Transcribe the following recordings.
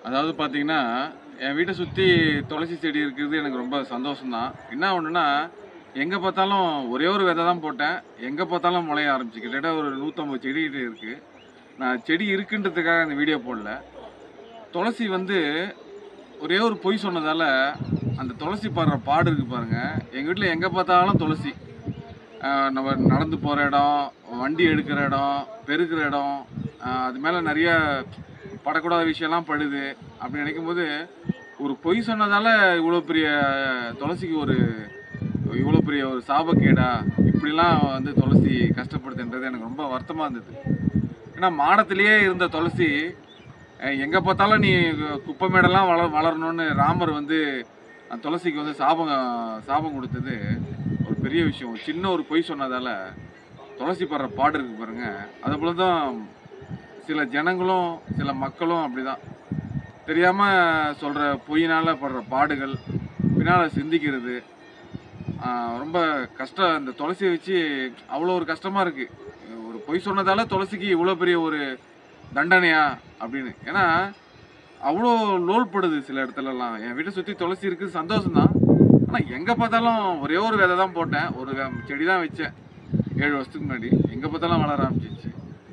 அதாவது பார்த்தீங்கன்னா என் வீட்டை சுற்றி துளசி செடி இருக்கிறது எனக்கு ரொம்ப சந்தோஷம்தான் என்ன ஒன்றுனா எங்கே பார்த்தாலும் ஒரே ஒரு விதை தான் போட்டேன் எங்கே பார்த்தாலும் முளைய ஆரம்பிச்சு கிட்டத்தட்ட ஒரு நூற்றம்பது செடி கிட்ட இருக்குது நான் செடி இருக்குன்றதுக்காக இந்த வீடியோ போடல துளசி வந்து ஒரே ஒரு பொய் சொன்னதால் அந்த துளசி பாடுற பாடு இருக்குது பாருங்கள் எங்கள் வீட்டில் எங்கே பார்த்தாலும் துளசி ஆஹ் நம்ம நடந்து போகிற இடம் வண்டி எடுக்கிற இடம் பெருக்கிற இடம் ஆஹ் அது மேலே நிறைய படக்கூடாத விஷயம்லாம் படுது அப்படி நினைக்கும் போது ஒரு பொய் சொன்னதால் இவ்வளோ பெரிய துளசிக்கு ஒரு இவ்வளோ பெரிய ஒரு சாபக்கேடா இப்படிலாம் வந்து துளசி கஷ்டப்படுதுன்றது எனக்கு ரொம்ப வருத்தமாக இருந்தது ஏன்னா மாடத்திலேயே இருந்த துளசி எங்கே பார்த்தாலும் நீ குப்பை மேடெல்லாம் வள வளரணும்னு ராமர் வந்து அந்த துளசிக்கு வந்து சாபம் சாபம் கொடுத்தது ஒரு பெரிய விஷயம் ஒரு சின்ன ஒரு பொய் சொன்னதால் துளசி படுற பாடு இருக்கு பாருங்க அது போல தான் சில ஜனங்களும் சில மக்களும் அப்படிதான் தெரியாமல் சொல்கிற பொய்யினால் படுற பாடுகள் பின்னால் சிந்திக்கிறது ஆஹ் ரொம்ப கஷ்டம் இந்த துளசியை வச்சு அவ்வளோ ஒரு கஷ்டமாக இருக்குது ஒரு பொய் சொன்னதால துளசிக்கு இவ்வளோ பெரிய ஒரு தண்டனையா அப்படின்னு ஏன்னா அவ்வளோ லோல்படுது சில இடத்துலலாம் என் வீட்டை சுற்றி துளசி இருக்குது சந்தோஷம்தான் ஆனால் எங்கே பார்த்தாலும் ஒரே ஒரு விதை தான் போட்டேன் ஒரு வே- செடி தான் வச்சேன் ஏழு வருஷத்துக்கு முன்னாடி எங்கே பார்த்தாலும் வளர ஆரம்பிச்சிச்சு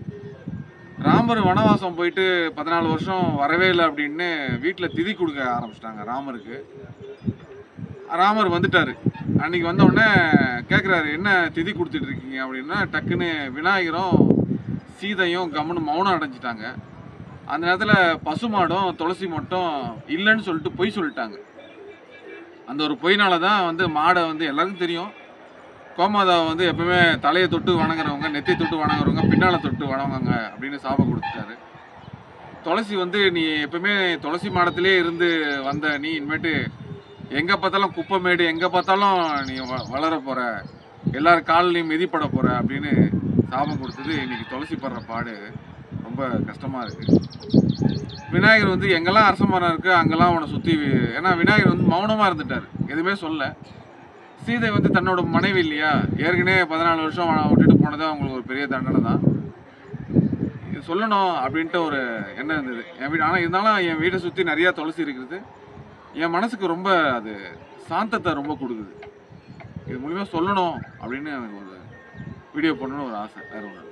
ராமர் வனவாசம் போயிட்டு பதினாலு வருஷம் வரவே இல்லை அப்படின்னு வீட்டில் திதி கொடுக்க ஆரம்பிச்சிட்டாங்க ராமருக்கு ராமர் வந்துட்டாரு அன்னைக்கு வந்த உடனே கேட்குறாரு என்ன திதி கொடுத்துட்டு இருக்கீங்க அப்படின்னா டக்குன்னு விநாயகரும் சீதையும் கம்முன்னு மௌனம் அடைஞ்சிட்டாங்க அந்த நேரத்தில் பசுமாடும் துளசி மட்டும் இல்லைன்னு சொல்லிட்டு பொய் சொல்லிட்டாங்க அந்த ஒரு பொய்னால தான் வந்து மாடை வந்து எல்லாருக்கும் தெரியும் கோமாதாவை வந்து எப்பவுமே தலையை தொட்டு வணங்குறவங்க நெத்தி தொட்டு வணங்குறவங்க பின்னால் தொட்டு வணங்குவாங்க அப்படின்னு சாபம் கொடுத்துட்டாரு துளசி வந்து நீ எப்பவுமே துளசி மாடத்திலே இருந்து வந்த நீ இனிமேட்டு எங்கே பார்த்தாலும் குப்பை மேடு எங்கே பார்த்தாலும் நீ வ வளர போகிற எல்லார் கால்லையும் மிதிப்பட போகிற அப்படின்னு சாபம் கொடுத்தது இன்னைக்கு துளசி படுற பாடு ரொம்ப கஷ்டமாக இருக்குது விநாயகர் வந்து எங்கெல்லாம் அரச மரம் இருக்குது அங்கெல்லாம் அவனை சுற்றி ஏன்னா விநாயகர் வந்து மௌனமாக இருந்துட்டார் எதுவுமே சொல்ல சீதை வந்து தன்னோட மனைவி இல்லையா ஏற்கனவே பதினாலு வருஷம் அவனை விட்டுட்டு போனது அவங்களுக்கு ஒரு பெரிய தண்டனை தான் இது சொல்லணும் அப்படின்ட்டு ஒரு எண்ணம் இருந்தது என் வீடு ஆனால் இருந்தாலும் என் வீட்டை சுற்றி நிறையா துளசி இருக்குது என் மனசுக்கு ரொம்ப அது சாந்தத்தை ரொம்ப கொடுக்குது இது மூலிமா சொல்லணும் அப்படின்னு எனக்கு ஒரு வீடியோ பண்ணணும்னு ஒரு ஆசை வேறு ஒன்று